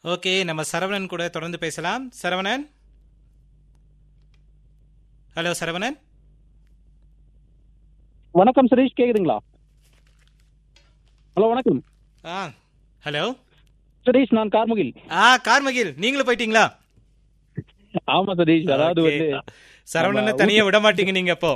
Okay நம்ம சரவணன் கூட தொடர்ந்து பேசலாம் சரவணன் ஹலோ சரவணன் வணக்கம் சுரேஷ் கேக்குதுங்களா ஹலோ வணக்கம் ஆ ஹலோ சுரேஷ் நான் கார்முகில் ஆ கார்மகில் நீங்களும் போயிட்டீங்களா ஆமா சுரேஷ் அதாவது Okay. வந்து சரவணனை நம்ம தனியா விட மாட்டீங்க நீங்க அப்போ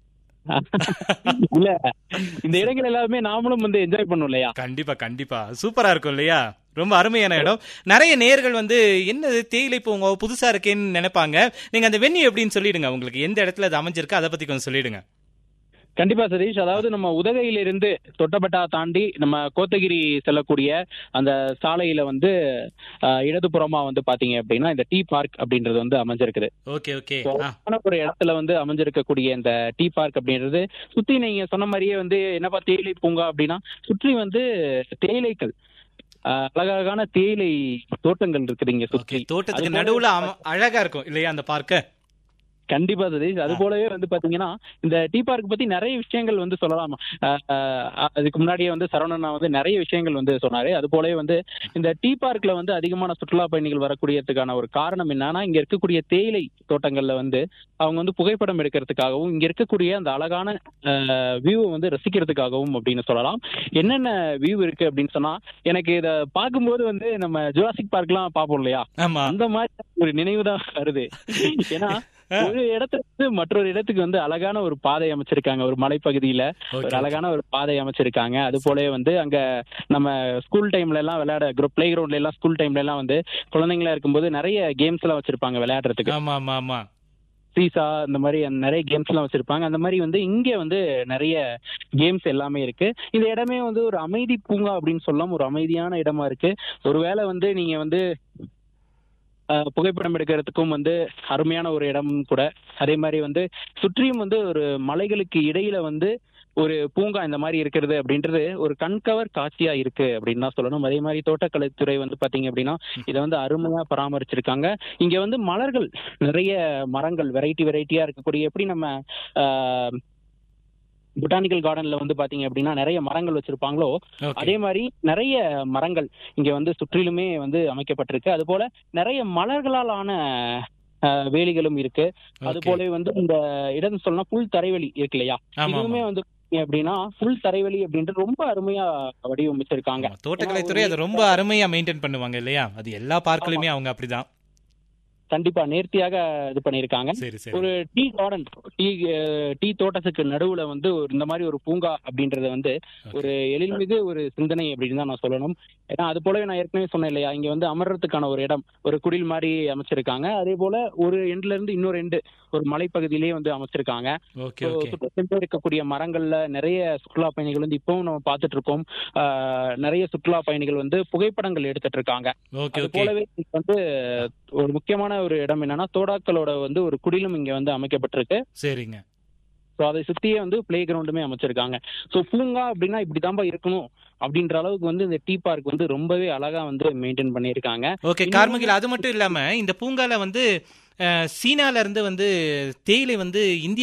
இல்ல இந்த இடங்கள் எல்லாமே நாமளும் வந்து என்ஜாய் பண்ணோம் இல்லையா கண்டிப்பா கண்டிப்பா சூப்பரா இருக்கும் இல்லையா ரொம்ப அருமையான இடம் நிறைய நேர்கள் வந்து என்னது தேயிலை பூங்கா புதுசா இருக்கேன்னு நினைப்பாங்க நீங்க அந்த வென்யூ எப்படின்னு சொல்லிடுங்க உங்களுக்கு எந்த இடத்துல அது அமைஞ்சிருக்கு அதை பத்தி கொஞ்சம் சொல்லிடுங்க கண்டிப்பா சதீஷ் அதாவது நம்ம உதகையில இருந்து தொட்டபெட்டா தாண்டி நம்ம கோத்தகிரி செல்லக்கூடிய அந்த சாலையில வந்து அஹ், இடதுபுறமா வந்து பாத்தீங்க அப்படின்னா இந்த டீ பார்க் அப்படின்றது வந்து அமைஞ்சிருக்குது ஓகே ஓகே So, ஆ அழகான ஒரு இடத்துல வந்து அமைஞ்சிருக்கக்கூடிய இந்த டீ பார்க் அப்படின்றது சுத்தி நீங்க சொன்ன மாதிரியே வந்து என்னப்பா தேயிலை பூங்கா அப்படின்னா சுற்றி வந்து தேயிலைகள் அஹ், அழகழகான தேயிலை தோட்டங்கள் இருக்குது இங்க ஓகே சுற்றி தோட்டத்துக்கு அது போல நடுவுல அம- அழகா இருக்கும் இல்லையா அந்த பார்க்க கண்டிப்பா சதீஷ் அது ஆ. போலவே வந்து பாத்தீங்கன்னா இந்த டீ பார்க் பத்தி நிறைய விஷயங்கள் வந்து சொல்லலாம் அஹ், அஹ், அதுக்கு முன்னாடியே வந்து சரவணன் வந்து நிறைய விஷயங்கள் வந்து சொன்னாரு அது போலவே வந்து இந்த டீ பார்க்ல வந்து அதிகமான சுற்றுலா பயணிகள் வரக்கூடியதுக்கான ஒரு காரணம் என்னன்னா இங்க இருக்கக்கூடிய தேயிலை தோட்டங்கள்ல வந்து அவங்க வந்து புகைப்படம் எடுக்கிறதுக்காகவும் இங்க இருக்கக்கூடிய அந்த அழகான வியூவை வந்து ரசிக்கிறதுக்காகவும் அப்படின்னு சொல்லலாம் என்னென்ன வியூ இருக்கு அப்படின்னு சொன்னா எனக்கு இத பார்க்கும்போது வந்து நம்ம ஜுராசிக் பார்க்லாம் பார்ப்போம் இல்லையா ஆமா அந்த மாதிரி ஒரு நினைவு தான் வருது ஏன்னா ஒரு இடத்துல இருந்து மற்றொரு இடத்துக்கு வந்து அழகான ஒரு பாதை அமைச்சிருக்காங்க ஒரு மலைப்பகுதியில ஒரு ஓகே அழகான ஒரு பாதை அமைச்சிருக்காங்க அது போலவே வந்து அங்க நம்ம ஸ்கூல் டைம்ல எல்லாம் விளையாட பிளே கிரவுண்ட்ல எல்லாம் ஸ்கூல் டைம்ல எல்லாம் வந்து குழந்தைங்களா இருக்கும்போது நிறைய கேம்ஸ் எல்லாம் வச்சிருப்பாங்க விளையாடுறதுக்கு ஆமா ஆமா ஆமா சீசா இந்த மாதிரி அந்த நிறைய கேம்ஸ் எல்லாம் வச்சிருப்பாங்க அந்த மாதிரி வந்து இங்க வந்து நிறைய கேம்ஸ் எல்லாமே இருக்கு இந்த இடமே வந்து ஒரு அமைதி பூங்கா அப்படின்னு சொல்லலாம் ஒரு அமைதியான இடமா இருக்கு ஒருவேளை வந்து நீங்க வந்து அஹ், புகைப்படம் எடுக்கிறதுக்கும் வந்து அருமையான ஒரு இடம் கூட அதே மாதிரி வந்து சுற்றியும் வந்து ஒரு மலைகளுக்கு இடையில வந்து ஒரு பூங்கா இந்த மாதிரி இருக்கிறது அப்படின்றது ஒரு கண்கவர் காட்சியா இருக்கு அப்படின்னு தான் சொல்லணும் அதே மாதிரி தோட்டக்கலைத்துறை வந்து பாத்தீங்க அப்படின்னா இதை வந்து அருமையா பராமரிச்சிருக்காங்க இங்க வந்து மலர்கள் நிறைய மரங்கள் வெரைட்டி வெரைட்டியா இருக்கக்கூடிய எப்படி நம்ம பொட்டானிக்கல் கார்டன்ல வந்து பாத்தீங்க அப்படின்னா நிறைய மரங்கள் வச்சிருப்பாங்களோ ஓகே அதே மாதிரி நிறைய மரங்கள் இங்க வந்து சுற்றிலுமே வந்து அமைக்கப்பட்டிருக்கு அது போல நிறைய மலர்களால் ஆன அஹ், வேலிகளும் இருக்கு அது ஓகே. போலவே வந்து இந்த இடம் சொன்னா புல் தரைவெளி இருக்கு இல்லையா ஆமா இதுவுமே ஆமா வந்து பாத்தீங்க அப்படின்னா புல் தரைவெளி அப்படின்ட்டு ரொம்ப அருமையா வடிவமைச்சிருக்காங்க ஆமா, தோட்டக்கலைத்துறை அதை ரொம்ப அருமையா மெயின்டைன் பண்ணுவாங்க இல்லையா அது எல்லா பார்க்லயுமே அவங்க அப்படிதான் கண்டிப்பா நேர்த்தியாக இது பண்ணியிருக்காங்க சரி சரி ஒரு tea garden tea ah, tea தோட்டத்துக்கு நடுவுல வந்து ஒரு இந்த மாதிரி ஒரு பூங்கா அப்படின்றத வந்து Okay. ஒரு எழில்மிகு ஒரு சிந்தனை அப்படின்னு தான் நான் சொல்லணும் ஏன்னா அது போலவே நான் ஏற்கனவே சொன்னேன் இல்லையா இங்க வந்து அமர்றதுக்கான ஒரு இடம் ஒரு குடில் மாதிரி அமைச்சிருக்காங்க அதே போல ஒரு எண்ட்ல இருந்து இன்னொரு எண்டு ஒரு மலைப்பகுதியிலேயே வந்து அமைச்சிருக்காங்க ஓகே So, ஓகே சுற்றுலா இருக்கக்கூடிய மரங்கள்ல நிறைய சுற்றுலா பயணிகள் வந்து இப்பவும் நம்ம பார்த்துட்டு இருக்கோம் ஆஹ், நிறைய சுற்றுலா பயணிகள் வந்து புகைப்படங்கள் எடுத்துட்டு இருக்காங்க ஓகே அது ஓகே போலவே இங்க வந்து ஒரு முக்கியமான ஒரு இடம் என்னன்னா தோடாக்களோட வந்து ஒரு குடிலும் இங்க வந்து அமைக்கப்பட்டிருக்கு சரிங்க ஸோ அதை சுத்தியே வந்து பிளே கிரவுண்டுமே அமைச்சிருக்காங்க ஸோ பூங்கா அப்படின்னா இப்படிதான்பா இருக்கணும் அப்படின்ற அளவுக்கு வந்து இந்த டீ பார்க் வந்து ரொம்பவே அழகா வந்து மெயின்டைன் பண்ணியிருக்காங்க ஓகே இன்னும் கார்மகில் அது மட்டும் இல்லாம இந்த பூங்கால வந்து அஹ், சீனால இருந்து வந்து தேயிலை வந்து இந்தியா